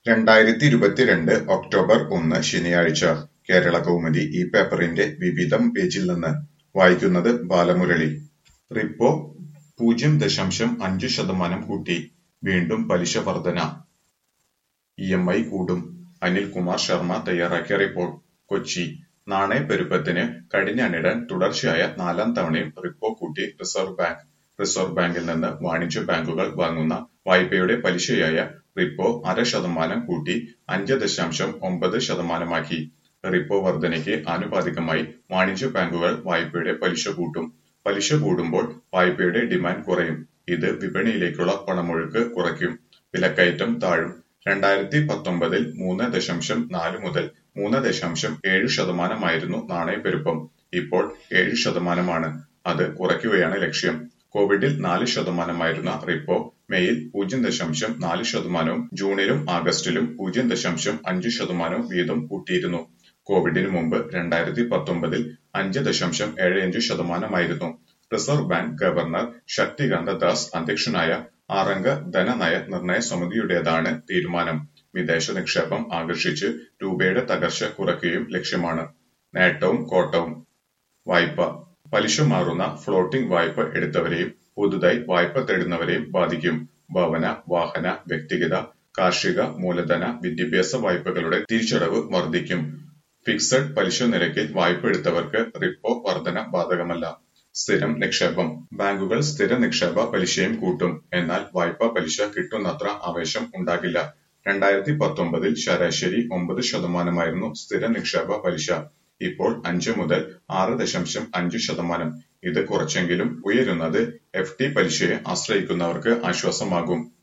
രണ്ടായിരത്തി ഇരുപത്തിരണ്ട് ഒക്ടോബർ ഒന്ന് ശനിയാഴ്ച കേരളകൗമുദി ഈ പേപ്പറിന്റെ വിവിധം പേജിൽ നിന്ന് വായിക്കുന്നത് ബാലമുരളി റിപ്പോ പൂജ്യം ദശാംശം അഞ്ച് ശതമാനം കൂട്ടി വീണ്ടും പലിശ വർധന ഇ എം ഐ കൂടും അനിൽകുമാർ ശർമ്മ തയ്യാറാക്കിയ റിപ്പോർട്ട് കൊച്ചി നാണയപ്പെരുപ്പത്തിന് കടിഞ്ഞാണിടാൻ തുടർച്ചയായ നാലാം തവണയും റിപ്പോ കൂട്ടി റിസർവ് ബാങ്ക് റിസർവ് ബാങ്കിൽ നിന്ന് വാണിജ്യ ബാങ്കുകൾ വാങ്ങുന്ന വായ്പയുടെ പലിശയായ റിപ്പോ അര ശതമാനം കൂട്ടി അഞ്ച് ദശാംശം ഒമ്പത് ശതമാനമാക്കി റിപ്പോ വർധനയ്ക്ക് ആനുപാതികമായി വാണിജ്യ ബാങ്കുകൾ വായ്പയുടെ പലിശ കൂട്ടും പലിശ കൂടുമ്പോൾ വായ്പയുടെ ഡിമാൻഡ് കുറയും ഇത് വിപണിയിലേക്കുള്ള പണമൊഴുക്ക് കുറയ്ക്കും വിലക്കയറ്റം താഴും രണ്ടായിരത്തി പത്തൊമ്പതിൽ മൂന്ന് ദശാംശം നാല് മുതൽ മൂന്ന് ദശാംശം ഏഴ് ശതമാനമായിരുന്നു നാണയപ്പെരുപ്പം ഇപ്പോൾ ഏഴ് ശതമാനമാണ് അത് കുറയ്ക്കുകയാണ് ലക്ഷ്യം കോവിഡിൽ നാല് ശതമാനമായിരുന്ന റിപ്പോ മെയിൽ പൂജ്യം ദശാംശം നാല് ശതമാനവും ജൂണിലും ആഗസ്റ്റിലും പൂജ്യം ദശാംശം അഞ്ച് ശതമാനവും വീതം കൂട്ടിയിരുന്നു കോവിഡിന് മുമ്പ് രണ്ടായിരത്തി പത്തൊമ്പതിൽ അഞ്ച് ദശാംശം ഏഴ് അഞ്ച് ശതമാനമായിരുന്നു reserve bank governor Shaktikanta Das അധ്യക്ഷനായ ആറംഗ ധനനയ നിർണയ സമിതിയുടേതാണ് തീരുമാനം വിദേശ നിക്ഷേപം ആകർഷിച്ച് രൂപയുടെ തകർച്ച കുറയ്ക്കുകയും ലക്ഷ്യമാണ് നേട്ടവും കോട്ടവും വായ്പ പലിശ മാറുന്ന ഫ്ലോട്ടിംഗ് വായ്പ എടുത്തവരെയും പുതുതായി വായ്പ തേടുന്നവരെയും ബാധിക്കും ഭവന വാഹന വ്യക്തിഗത കാർഷിക മൂലധന വിദ്യാഭ്യാസ വായ്പകളുടെ തിരിച്ചടവ് വർദ്ധിക്കും ഫിക്സഡ് പലിശ നിരക്കിൽ വായ്പ എടുത്തവർക്ക് റിപ്പോ വർധന ബാധകമല്ല സ്ഥിരം നിക്ഷേപം ബാങ്കുകൾ സ്ഥിര നിക്ഷേപ പലിശയും കൂട്ടും എന്നാൽ വായ്പാ പലിശ കിട്ടുന്നത്ര ആവേശം ഉണ്ടാകില്ല രണ്ടായിരത്തി പത്തൊമ്പതിൽ ശരാശരി ഒമ്പത് ശതമാനമായിരുന്നു സ്ഥിര നിക്ഷേപ പലിശ ഇപ്പോൾ അഞ്ച് മുതൽ ആറ് ദശാംശം അഞ്ച് ശതമാനം ഇത് കുറച്ചെങ്കിലും ഉയരുന്നത് എഫ് ടി പലിശയെ ആശ്രയിക്കുന്നവർക്ക് ആശ്വാസമാകും